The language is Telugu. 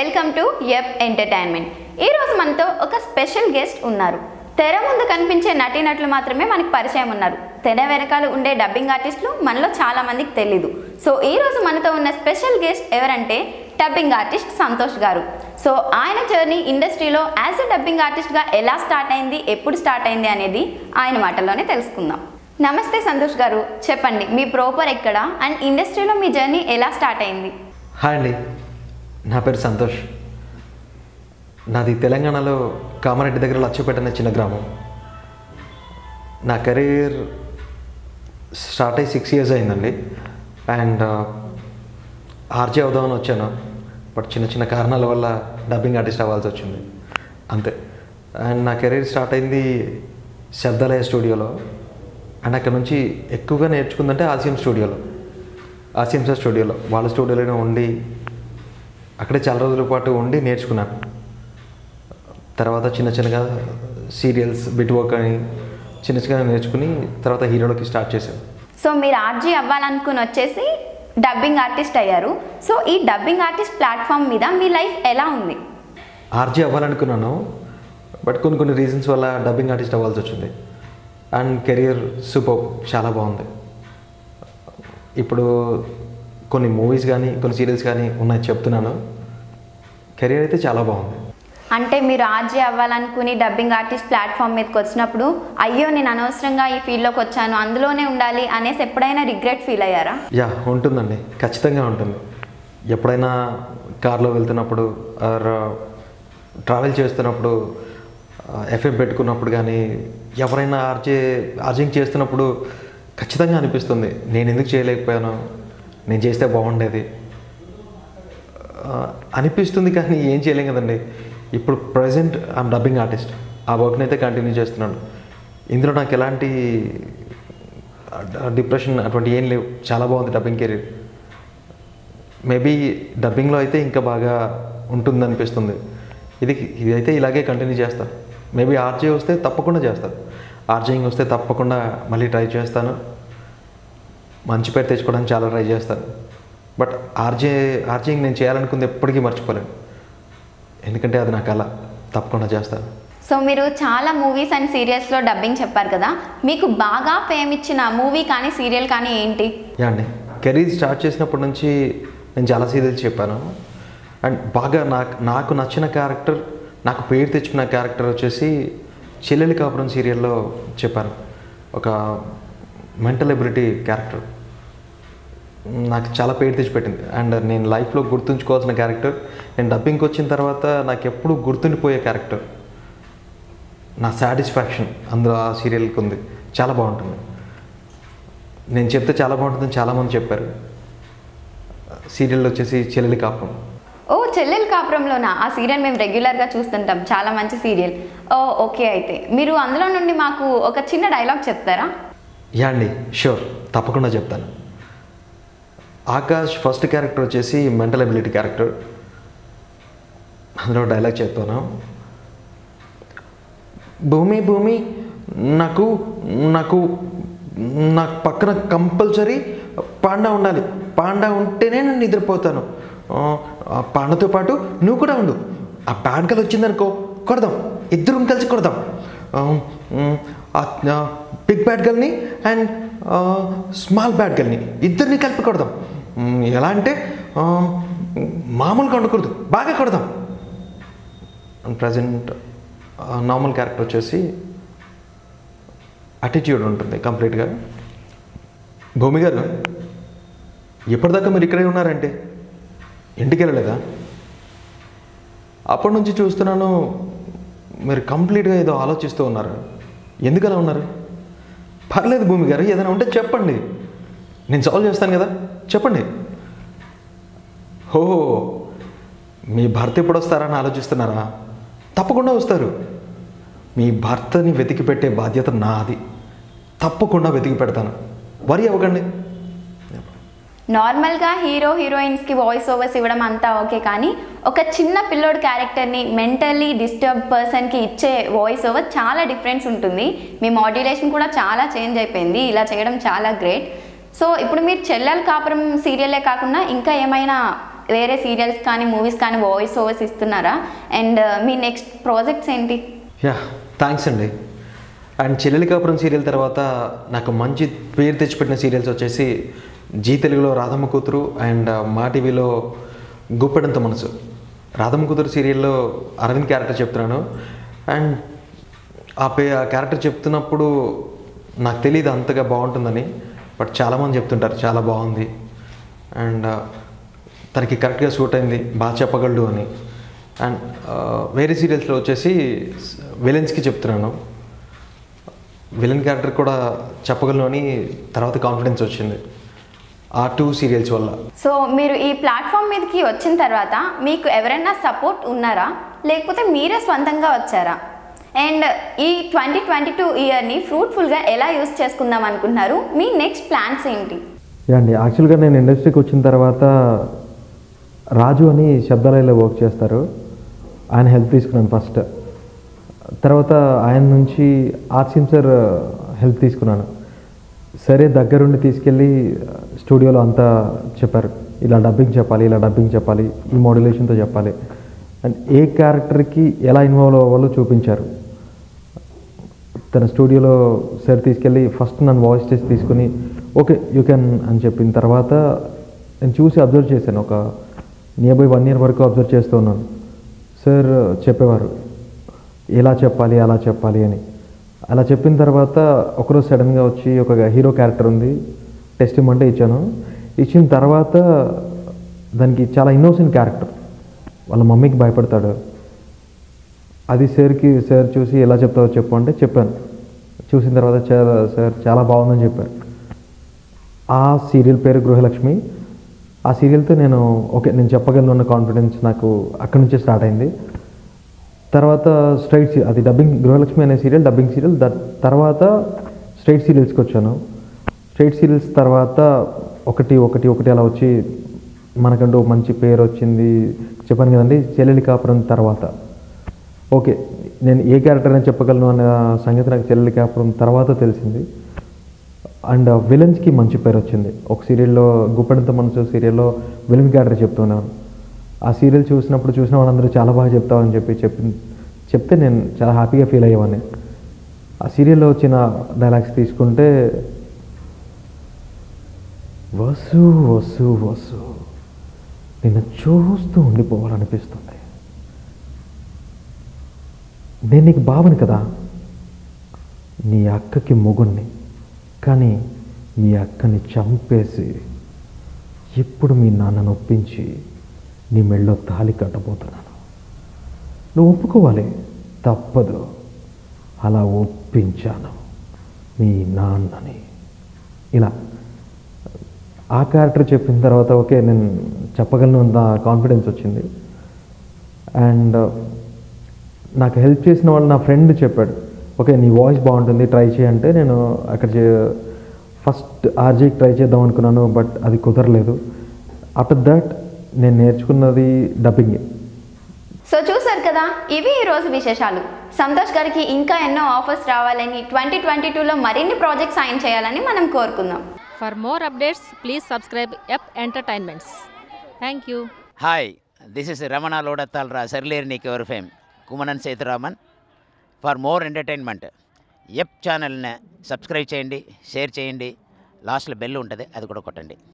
వెల్కమ్ టు ఎప్ ఎంటర్టైన్మెంట్ ఈరోజు మనతో ఒక స్పెషల్ గెస్ట్ ఉన్నారు తెర ముందు కనిపించే నటీనటులు మాత్రమే మనకి పరిచయం ఉన్నారు తెర వెనకాల ఉండే డబ్బింగ్ ఆర్టిస్టులు మనలో చాలా మందికి తెలీదు సో ఈ రోజు మనతో ఉన్న స్పెషల్ గెస్ట్ ఎవరంటే dubbing artist Santosh garu so ఆయన జర్నీ ఇండస్ట్రీలో యాజ్ ఎ డబ్బింగ్ ఆర్టిస్ట్గా ఎలా స్టార్ట్ అయింది ఎప్పుడు స్టార్ట్ అయింది అనేది ఆయన మాటల్లోనే తెలుసుకుందాం నమస్తే సంతోష్ గారు చెప్పండి మీ ప్రోపర్ ఎక్కడ అండ్ ఇండస్ట్రీలో మీ జర్నీ ఎలా స్టార్ట్ అయింది హాయ్ అండి నా పేరు సంతోష్ నాది తెలంగాణలో కామారెడ్డి దగ్గర లచ్చపేట అనే చిన్న గ్రామం నా కెరీర్ స్టార్ట్ అయ్యి సిక్స్ ఇయర్స్ అయిందండి అండ్ ఆర్జే అవుదామని వచ్చాను బట్ చిన్న చిన్న కారణాల వల్ల డబ్బింగ్ ఆర్టిస్ట్ అవ్వాల్సి వచ్చింది అంతే అండ్ నా కెరీర్ స్టార్ట్ అయింది శబ్దాలయ స్టూడియోలో అండ్ అక్కడ నుంచి ఎక్కువగా నేర్చుకుందంటే ఆసియం స్టూడియోలో ఆసియం సార్ స్టూడియోలో వాళ్ళ స్టూడియోలోనే ఉండి అక్కడే చాలా రోజుల పాటు ఉండి నేర్చుకున్నాను తర్వాత చిన్న చిన్నగా సీరియల్స్ బిట్ వర్క్ అని చిన్న చిన్నగా నేర్చుకుని తర్వాత హీరోలోకి స్టార్ట్ చేశాను సో మీరు ఆర్జీ అవ్వాలనుకుని వచ్చేసి డబ్బింగ్ ఆర్టిస్ట్ అయ్యారు సో ఈ డబ్బింగ్ ఆర్టిస్ట్ ప్లాట్ఫామ్ మీద మీ లైఫ్ ఎలా ఉంది ఆర్జీ అవ్వాలనుకున్నాను బట్ కొన్ని కొన్ని రీజన్స్ వల్ల డబ్బింగ్ ఆర్టిస్ట్ అవ్వాల్సి వచ్చింది అండ్ కెరియర్ సూపర్ చాలా బాగుంది ఇప్పుడు కొన్ని మూవీస్ కానీ కొన్ని సీరియల్స్ కానీ ఉన్నాయి చెప్తున్నాను కెరియర్ అయితే చాలా బాగుంది అంటే మీరు ఆర్జీ అవ్వాలనుకుని డబ్బింగ్ ఆర్టిస్ట్ ప్లాట్ఫామ్ మీదకి వచ్చినప్పుడు అయ్యో నేను అనవసరంగా ఈ ఫీల్డ్లోకి వచ్చాను అందులోనే ఉండాలి అనేసి ఎప్పుడైనా రిగ్రెట్ ఫీల్ అయ్యారా యా ఉంటుందండి ఖచ్చితంగా ఉంటుంది ఎప్పుడైనా కార్లో వెళ్తున్నప్పుడు ఆర్ ట్రావెల్ చేస్తున్నప్పుడు ఎఫ్ఎం పెట్టుకున్నప్పుడు కానీ ఎవరైనా ఆర్జే ఆర్జింగ్ చేస్తున్నప్పుడు ఖచ్చితంగా అనిపిస్తుంది నేను ఎందుకు చేయలేకపోయాను నేను చేస్తే బాగుండేది ఆ, అనిపిస్తుంది కానీ ఏం చేయలేం కదండి ఇప్పుడు ప్రజెంట్ ఐమ్ డబ్బింగ్ ఆర్టిస్ట్ ఆ వర్క్ని అయితే కంటిన్యూ చేస్తున్నాను ఇందులో నాకు ఎలాంటి డిప్రెషన్ అటువంటి ఏం లేవు చాలా బాగుంది డబ్బింగ్ కెరీర్ మేబీ డబ్బింగ్లో అయితే ఇంకా బాగా ఉంటుంది అనిపిస్తుంది ఇది ఇదైతే ఇలాగే కంటిన్యూ చేస్తాను మేబీ ఆర్జే వస్తే తప్పకుండా చేస్తాను ఆర్జేయింగ్ వస్తే తప్పకుండా మళ్ళీ ట్రై చేస్తాను మంచి పేరు తెచ్చుకోవడానికి చాలా ట్రై చేస్తాను బట్ ఆర్జే ఆర్జేయింగ్ నేను చేయాలనుకుంది ఎప్పటికీ మర్చిపోలేను ఎందుకంటే అది నా కళ తప్పకుండా చేస్తాను సో మీరు చాలా మూవీస్ అండ్ సీరియల్స్లో డబ్బింగ్ చెప్పారు కదా మీకు బాగా ఫేమ్ ఇచ్చిన మూవీ కానీ సీరియల్ కానీ ఏంటి యా అండి కెరీర్ స్టార్ట్ చేసినప్పటి నుంచి నేను చాలా సీరియల్స్ చెప్పాను అండ్ బాగా నాకు నాకు నచ్చిన క్యారెక్టర్ నాకు పేరు తెచ్చుకున్న క్యారెక్టర్ వచ్చేసి చెల్లెలి కాపురం సీరియల్లో చెప్పాను ఒక మెంటల్ ఎబిలిటీ క్యారెక్టర్ నాకు చాలా పేరు తెచ్చిపెట్టింది అండ్ నేను లైఫ్లో గుర్తుంచుకోవాల్సిన క్యారెక్టర్ నేను డబ్బింగ్కి వచ్చిన తర్వాత నాకు ఎప్పుడు గుర్తుండిపోయే క్యారెక్టర్ నా సాటిస్ఫాక్షన్ అందులో ఆ సీరియల్కి ఉంది చాలా బాగుంటుంది నేను చెప్తే చాలా బాగుంటుందని చాలామంది చెప్పారు సీరియల్ వచ్చేసి చెల్లెలి కాపురం ఓ చెల్లెలు కాపురంలోనా ఆ సీరియల్ మేము రెగ్యులర్గా చూస్తుంటాం చాలా మంచి సీరియల్ ఓ ఓకే అయితే మీరు అందులో నుండి మాకు ఒక చిన్న డైలాగ్ చెప్తారా యా అండి షూర్ తప్పకుండా చెప్తాను ఆకాష్ ఫస్ట్ క్యారెక్టర్ వచ్చేసి మెంటల్ ఎబిలిటీ క్యారెక్టర్ అందులో డైలాగ్ చెప్తాను భూమి భూమి నాకు నాకు నాకు పక్కన కంపల్సరీ పాండా ఉండాలి పాండా ఉంటేనే నేను నిద్రపోతాను ఆ, ఆ పాండతో పాటు నువ్వు కూడా ఉండు ఆ బ్యాడ్ గల్ వచ్చిందనుకో కొడదాం ఇద్దరం కలిసి కొడదాం ఆ, ఉమ్, ఆ బిగ్ బ్యాడ్ గల్ని అండ్ స్మాల్ బ్యాడ్ గల్ని ఇద్దరిని కలిపి కొడదాం ఉమ్, ఎలా అంటే ఆ, మామూలుగా ఉండకూడదు బాగా కొడదాం అండ్ ప్రజెంట్ నార్మల్ క్యారెక్టర్ వచ్చేసి అటిట్యూడ్ ఉంటుంది కంప్లీట్గా భూమి గారు ఎప్పటిదాకా మీరు ఇక్కడే ఉన్నారంటే ఇంటికి వెళ్ళలేదా అప్పటి నుంచి చూస్తున్నాను మీరు కంప్లీట్గా ఏదో ఆలోచిస్తూ ఉన్నారు ఎందుకు అలా ఉన్నారు పర్లేదు భూమి గారు ఏదైనా ఉంటే చెప్పండి నేను సాల్వ్ చేస్తాను కదా చెప్పండి హో మీ భర్త ఎప్పుడు వస్తారని ఆలోచిస్తున్నారా తప్పకుండా వస్తారు మీ భర్తని వెతికి పెట్టే బాధ్యత నాది తప్పకుండా వెతికి పెడతాను వరి అవ్వకండి నార్మల్గా హీరో హీరోయిన్స్కి వాయిస్ ఓవర్స్ ఇవ్వడం అంతా ఓకే కానీ ఒక చిన్న పిల్లోడు క్యారెక్టర్ని మెంటల్లీ డిస్టర్బ్ పర్సన్కి ఇచ్చే వాయిస్ ఓవర్ చాలా డిఫరెన్స్ ఉంటుంది మీ మాడ్యులేషన్ కూడా చాలా చేంజ్ అయిపోయింది ఇలా చేయడం చాలా గ్రేట్ సో ఇప్పుడు మీరు చెల్లెల కాపురం సీరియలే కాకుండా ఇంకా ఏమైనా వేరే సీరియల్స్ కానీ మూవీస్ కానీ వాయిస్ ఓవర్స్ ఇస్తున్నారా అండ్ మీ నెక్స్ట్ ప్రాజెక్ట్స్ ఏంటి యా థ్యాంక్స్ అండి అండ్ చెల్లెలి కాపురం సీరియల్ తర్వాత నాకు మంచి పేరు తెచ్చిపెట్టిన సీరియల్స్ వచ్చేసి జీ తెలుగులో రాధమ్మ కూతురు అండ్ మా టీవీలో గుప్పెడంత మనసు రాధమ్మ కూతురు సీరియల్లో అరవింద్ క్యారెక్టర్ చెప్తున్నాను అండ్ ఆ పే ఆ క్యారెక్టర్ చెప్తున్నప్పుడు నాకు తెలియదు అంతగా బాగుంటుందని బట్ చాలామంది చెప్తుంటారు చాలా బాగుంది అండ్ తనకి కరెక్ట్గా సూట్ అయింది బాగా చెప్పగలడు అని అండ్ వేరే సీరియల్స్లో వచ్చేసి విలన్స్కి చెప్తున్నాను విలన్ క్యారెక్టర్ కూడా చెప్పగలను అని తర్వాత కాన్ఫిడెన్స్ వచ్చింది ఆ టూ సీరియల్స్ వల్ల సో మీరు ఈ ప్లాట్ఫామ్ మీదకి వచ్చిన తర్వాత మీకు ఎవరైనా సపోర్ట్ ఉన్నారా లేకపోతే మీరే స్వంతంగా వచ్చారా అండ్ ఈ ట్వంటీ ట్వంటీ టూ ఇయర్ని ఫ్రూట్ఫుల్గా ఎలా యూస్ చేసుకుందాం అనుకుంటున్నారు మీ నెక్స్ట్ ప్లాన్స్ ఏంటి యా అండి యాక్చువల్గా నేను ఇండస్ట్రీకి వచ్చిన తర్వాత రాజు అని శబ్దాలయంలో వర్క్ చేస్తారు ఆయన హెల్ప్ తీసుకున్నాను ఫస్ట్ తర్వాత ఆయన నుంచి ఆర్సిమ్ సార్ హెల్ప్ తీసుకున్నాను సరే దగ్గరుండి తీసుకెళ్ళి స్టూడియోలో అంతా చెప్పారు ఇలా డబ్బింగ్ చెప్పాలి ఇలా డబ్బింగ్ చెప్పాలి ఈ మోడ్యులేషన్తో చెప్పాలి అండ్ ఏ క్యారెక్టర్కి ఎలా ఇన్వాల్వ్ అవ్వాలో చూపించారు తన స్టూడియోలో సార్ తీసుకెళ్ళి ఫస్ట్ నన్ను వాయిస్ టెస్ట్ తీసుకుని ఓకే యూ కెన్ అని చెప్పిన తర్వాత నేను చూసి అబ్జర్వ్ చేశాను ఒక నియర్ బై వన్ ఇయర్ వరకు అబ్జర్వ్ చేస్తూ ఉన్నాను సార్ చెప్పేవారు ఎలా చెప్పాలి అలా చెప్పాలి అని అలా చెప్పిన తర్వాత ఒకరోజు సడన్గా వచ్చి ఒక హీరో క్యారెక్టర్ ఉంది టెస్ట్ ఇమ్మంటే ఇచ్చాను ఇచ్చిన తర్వాత దానికి చాలా ఇన్నోసెంట్ క్యారెక్టర్ వాళ్ళ మమ్మీకి భయపడతాడు అది సార్కి సార్ చూసి ఎలా చెప్తావో చెప్పు అంటే చెప్పాను చూసిన తర్వాత చాలా సార్ చాలా బాగుందని చెప్పారు ఆ సీరియల్ పేరు గృహలక్ష్మి ఆ సీరియల్తో నేను ఓకే నేను చెప్పగలను అన్న కాన్ఫిడెన్స్ నాకు అక్కడి నుంచే స్టార్ట్ అయింది తర్వాత స్ట్రైట్ అది డబ్బింగ్ గృహలక్ష్మి అనే సీరియల్ డబ్బింగ్ సీరియల్ ద తర్వాత స్ట్రైట్ సీరియల్స్కి వచ్చాను స్ట్రైట్ సీరియల్స్ తర్వాత ఒకటి ఒకటి ఒకటి అలా వచ్చి మనకంటూ మంచి పేరు వచ్చింది చెప్పాను కదండి చెల్లెలి కాపురం తర్వాత ఓకే నేను ఏ క్యారెక్టర్ అని చెప్పగలను అన్న సంగతి నాకు చెల్లెలి కాపురం తర్వాత తెలిసింది అండ్ విలన్స్కి మంచి పేరు వచ్చింది ఒక సీరియల్లో గుప్పెడంత మనసు సీరియల్లో విలన్ క్యారెక్టర్ చెప్తున్నాను ఆ సీరియల్ చూసినప్పుడు చూసిన వాళ్ళందరూ చాలా బాగా చెప్తావని చెప్పి చెప్పి చెప్తే నేను చాలా హ్యాపీగా ఫీల్ అయ్యేవాడిని ఆ సీరియల్లో వచ్చిన డైలాగ్స్ తీసుకుంటే వసు వసు వసు నిన్ను చూస్తూ ఉండిపోవాలనిపిస్తుంది నేను నీకు బావని కదా నీ అక్కకి మొగుణ్ణి కానీ మీ అక్కని చంపేసి ఇప్పుడు మీ నాన్నను ఒప్పించి నీ మెళ్ళో తాలి కట్టబోతున్నాను నువ్వు ఒప్పుకోవాలి తప్పదు అలా ఒప్పించాను మీ నాన్నని ఇలా ఆ క్యారెక్టర్ చెప్పిన తర్వాత ఓకే నేను చెప్పగలను అంత కాన్ఫిడెన్స్ వచ్చింది అండ్ నాకు హెల్ప్ చేసిన వాళ్ళు నా ఫ్రెండ్ చెప్పాడు ఓకే నీ వాయిస్ బాగుంటుంది ట్రై చేయంటే నేను అక్కడ ఫస్ట్ ఆర్జీకి ట్రై చేద్దాం అనుకున్నాను బట్ అది కుదరలేదు ఆఫ్టర్ దట్ నేను నేర్చుకున్నది డబ్బింగ్ సో చూసారు కదా ఇవి ఈరోజు విశేషాలు సంతోష్ గారికి ఇంకా ఎన్నో ఆఫర్స్ రావాలని ట్వంటీ ట్వంటీ టూలో మరిన్ని ప్రాజెక్ట్స్ సైన్ చేయాలని మనం కోరుకుందాం For more updates, please subscribe Up Entertainments. Thank you. Hi this is Ramana లోడత్తాల్రా Sarileru Neeku Evaru fame Kumanan Sethuraman for more entertainment ఎప్ ఛానల్ని సబ్స్క్రైబ్ చేయండి షేర్ చేయండి లాస్ట్లో బెల్ ఉంటుంది అది కూడా కొట్టండి